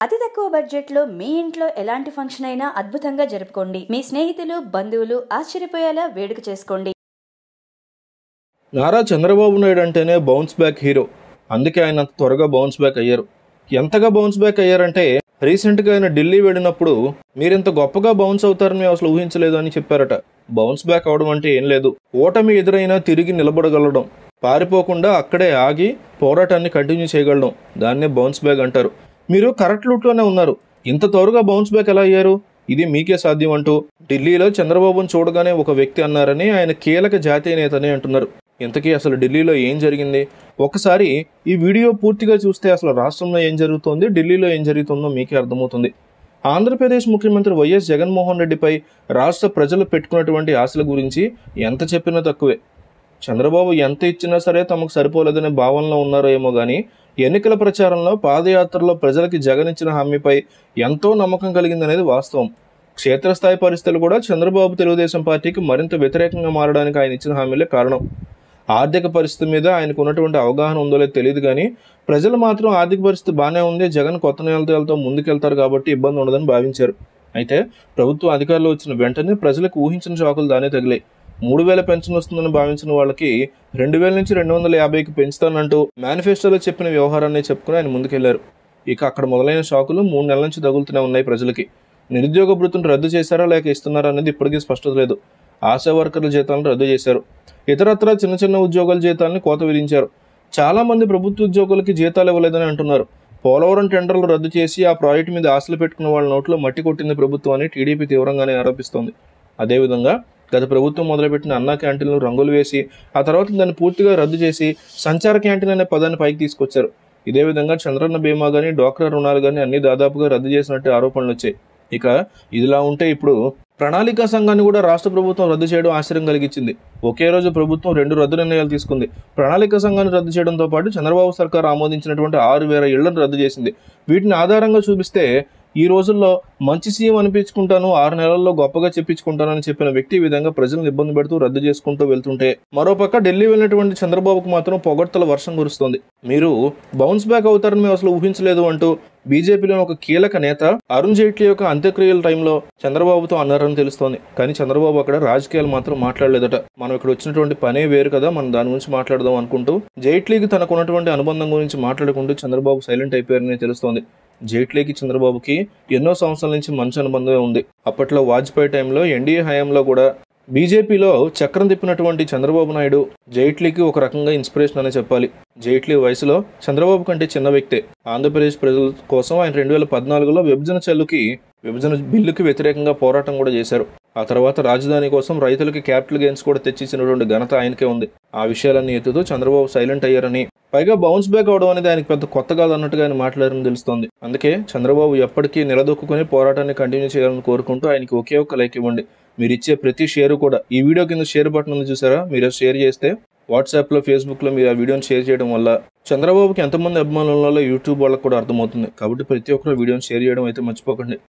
అతి తక్కువ బడ్జెట్లో మీ ఇంట్లో ఎలాంటి ఫంక్షన్ అయినా అద్భుతంగా జరుపుకోండి మీ స్నేహితులు బంధువులు ఆశ్చర్యపోయేలా వేడుక చేసుకోండి నారా చంద్రబాబు నాయుడు అంటేనే బౌన్స్ బ్యాక్ హీరో అందుకే ఆయన అంత త్వరగా బౌన్స్ బ్యాక్ అయ్యారు ఎంతగా బౌన్స్ బ్యాక్ అయ్యారంటే రీసెంట్గా ఆయన ఢిల్లీ వెళ్ళినప్పుడు మీరు ఇంత గొప్పగా బౌన్స్ అవుతారని మేము అసలు ఊహించలేదు అని చెప్పారట బౌన్స్ బ్యాక్ అవడం అంటే ఏం లేదు ఓటమి ఎదురైనా తిరిగి నిలబడగలడం పారిపోకుండా అక్కడే ఆగి పోరాటాన్ని కంటిన్యూ చేయగలడం దాన్నే బౌన్స్ బ్యాక్ అంటారు మీరు కరెక్ట్ రూట్లోనే ఉన్నారు ఇంత త్వరగా బౌన్స్ బ్యాక్ ఎలా అయ్యారు ఇది మీకే సాధ్యం అంటూ ఢిల్లీలో చంద్రబాబును చూడగానే ఒక వ్యక్తి అన్నారని ఆయన కీలక జాతీయ నేతనే అంటున్నారు ఇంతకీ అసలు ఢిల్లీలో ఏం జరిగింది ఒకసారి ఈ వీడియో పూర్తిగా చూస్తే అసలు రాష్ట్రంలో ఏం జరుగుతోంది ఢిల్లీలో ఏం జరుగుతుందో మీకే అర్థమవుతుంది ఆంధ్రప్రదేశ్ ముఖ్యమంత్రి వైఎస్ జగన్మోహన్ రెడ్డిపై రాష్ట్ర ప్రజలు పెట్టుకున్నటువంటి ఆశల గురించి ఎంత చెప్పినా తక్కువే చంద్రబాబు ఎంత ఇచ్చినా సరే తమకు సరిపోలేదనే భావనలో ఉన్నారో ఏమో కానీ ఎన్నికల ప్రచారంలో పాదయాత్రలో ప్రజలకి జగన్ ఇచ్చిన హామీపై ఎంతో నమ్మకం కలిగిందనేది వాస్తవం క్షేత్రస్థాయి పరిస్థితులు కూడా చంద్రబాబు తెలుగుదేశం పార్టీకి మరింత వ్యతిరేకంగా మారడానికి ఆయన ఇచ్చిన హామీలే కారణం ఆర్థిక పరిస్థితి మీద ఆయనకు ఉన్నటువంటి అవగాహన ఉందో లేదో తెలియదు కానీ ప్రజలు మాత్రం ఆర్థిక పరిస్థితి బాగానే ఉంది జగన్ కొత్త నేలతో ముందుకెళ్తారు కాబట్టి ఇబ్బంది ఉండదని భావించారు అయితే ప్రభుత్వం అధికారులు వచ్చిన వెంటనే ప్రజలకు ఊహించిన షాకులు దానే తగిలాయి మూడు వేల పెన్షన్ వస్తుందని భావించిన వాళ్ళకి రెండు వేల నుంచి రెండు వందల యాభైకి పెంచుతానంటూ మేనిఫెస్టోలో చెప్పిన వ్యవహారాన్ని చెప్పుకుని ఆయన ముందుకెళ్లారు ఇక అక్కడ మొదలైన షాకులు మూడు నెలల నుంచి తగులుతూనే ఉన్నాయి ప్రజలకి నిరుద్యోగ భృతిని రద్దు చేశారా లేక ఇస్తున్నారా అనేది ఇప్పటికీ స్పష్టత లేదు ఆశా వర్కర్ల జీతాలను రద్దు చేశారు ఇతరత్ర చిన్న చిన్న ఉద్యోగాల జీతాలను కోత విధించారు చాలా మంది ప్రభుత్వ ఉద్యోగులకి జీతాలు ఇవ్వలేదని అంటున్నారు పోలవరం టెండర్లు రద్దు చేసి ఆ ప్రాజెక్టు మీద ఆశలు పెట్టుకున్న వాళ్ళ నోట్లో మట్టి కొట్టింది ప్రభుత్వం అని టీడీపీ తీవ్రంగానే ఆరోపిస్తోంది అదేవిధంగా గత ప్రభుత్వం మొదలుపెట్టిన అన్నా క్యాంటీన్లు రంగులు వేసి ఆ తర్వాత దాన్ని పూర్తిగా రద్దు చేసి సంచార క్యాంటీన్ అనే పదాన్ని పైకి తీసుకొచ్చారు ఇదే విధంగా చంద్రన్న బీమా కానీ డ్వాక్రా రుణాలు కానీ అన్ని దాదాపుగా రద్దు చేసినట్టు ఆరోపణలు వచ్చాయి ఇక ఇదిలా ఉంటే ఇప్పుడు ప్రణాళికా సంఘాన్ని కూడా రాష్ట్ర ప్రభుత్వం రద్దు చేయడం ఆశ్చర్యం కలిగించింది ఒకే రోజు ప్రభుత్వం రెండు రద్దు నిర్ణయాలు తీసుకుంది ప్రణాళిక సంఘాన్ని రద్దు చేయడంతో పాటు చంద్రబాబు సర్కార్ ఆమోదించినటువంటి ఆరు వేల ఇళ్లను రద్దు చేసింది వీటిని ఆధారంగా చూపిస్తే ఈ రోజుల్లో మంచి సీఎం అనిపించుకుంటాను ఆరు నెలల్లో గొప్పగా చెప్పించుకుంటానని చెప్పిన వ్యక్తి ఈ విధంగా ప్రజలను ఇబ్బంది పెడుతూ రద్దు చేసుకుంటూ వెళ్తుంటే మరోపక్క ఢిల్లీ వెళ్ళినటువంటి చంద్రబాబుకు మాత్రం పొగడ్తల వర్షం కురుస్తోంది మీరు బౌన్స్ బ్యాక్ అవుతారని మేము అసలు ఊహించలేదు అంటూ బీజేపీలోని ఒక కీలక నేత అరుణ్ జైట్లీ యొక్క అంత్యక్రియల టైంలో చంద్రబాబుతో అన్నారని తెలుస్తోంది కానీ చంద్రబాబు అక్కడ రాజకీయాలు మాత్రం మాట్లాడలేదట మనం ఇక్కడ వచ్చినటువంటి పనే వేరు కదా మనం దాని గురించి మాట్లాడదాం అనుకుంటూ జైట్లీకి తనకున్నటువంటి అనుబంధం గురించి మాట్లాడుకుంటూ చంద్రబాబు సైలెంట్ అయిపోయారని తెలుస్తోంది జైట్లీకి చంద్రబాబుకి ఎన్నో సంవత్సరాల నుంచి మంచి అనుబంధమే ఉంది అప్పట్లో వాజ్పేయి టైంలో ఎన్డీఏ హయాంలో కూడా బీజేపీలో చక్రం తిప్పినటువంటి చంద్రబాబు నాయుడు జైట్లీకి ఒక రకంగా ఇన్స్పిరేషన్ అనే చెప్పాలి జైట్లీ వయసులో చంద్రబాబు కంటే చిన్న వ్యక్తే ఆంధ్రప్రదేశ్ ప్రజల కోసం ఆయన రెండు వేల పద్నాలుగులో విభజన చెల్లుకి విభజన బిల్లుకి వ్యతిరేకంగా పోరాటం కూడా చేశారు ఆ తర్వాత రాజధాని కోసం రైతులకి క్యాపిటల్ గెయిన్స్ కూడా తెచ్చిచ్చినటువంటి ఘనత ఆయనకే ఉంది ఆ విషయాలన్నీ ఎత్తుతూ చంద్రబాబు సైలెంట్ అయ్యారని పైగా బౌన్స్ బ్యాక్ అవడం అనేది ఆయనకి పెద్ద కొత్త కాదన్నట్టుగా ఆయన మాట్లాడారని తెలుస్తోంది అందుకే చంద్రబాబు ఎప్పటికీ నిలదొక్కుని పోరాటాన్ని కంటిన్యూ చేయాలని కోరుకుంటూ ఆయనకి ఒకే ఒక లైక్ ఇవ్వండి మీరు ఇచ్చే ప్రతి షేర్ కూడా ఈ వీడియో కింద షేర్ బటన్ ఉంది చూసారా మీరు షేర్ చేస్తే వాట్సాప్లో ఫేస్బుక్లో మీరు ఆ వీడియోని షేర్ చేయడం వల్ల చంద్రబాబుకి ఎంతమంది అభిమానులలో యూట్యూబ్ వాళ్ళకి కూడా అర్థమవుతుంది కాబట్టి ప్రతి ఒక్కరు వీడియోని షేర్ చేయడం అయితే మర్చిపోకండి